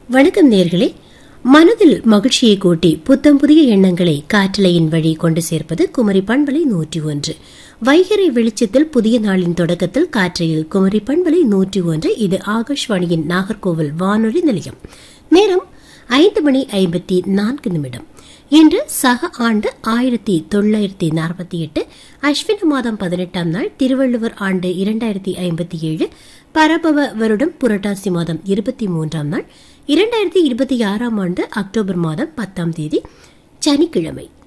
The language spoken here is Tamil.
வணக்கம் நேர்களே மனதில் மகிழ்ச்சியை கூட்டி புத்தம் புதிய எண்ணங்களை காற்றலையின் வழி கொண்டு சேர்ப்பது குமரி பண்பலை நூற்றி ஒன்று வைகரை வெளிச்சத்தில் புதிய நாளின் தொடக்கத்தில் காற்றையில் குமரி பண்பலை நூற்றி ஒன்று இது ஆகாஷ்வாணியின் நாகர்கோவில் வானொலி நிலையம் நேரம் ஐந்து மணி ஐம்பத்தி நான்கு நிமிடம் இன்று சக ஆண்டு ஆயிரத்தி தொள்ளாயிரத்தி நாற்பத்தி எட்டு அஸ்வின மாதம் பதினெட்டாம் நாள் திருவள்ளுவர் ஆண்டு இரண்டாயிரத்தி ஐம்பத்தி ஏழு பரபவ வருடம் புரட்டாசி மாதம் இருபத்தி மூன்றாம் நாள் இரண்டாயிரத்தி இருபத்தி ஆறாம் ஆண்டு அக்டோபர் மாதம் பத்தாம் தேதி சனிக்கிழமை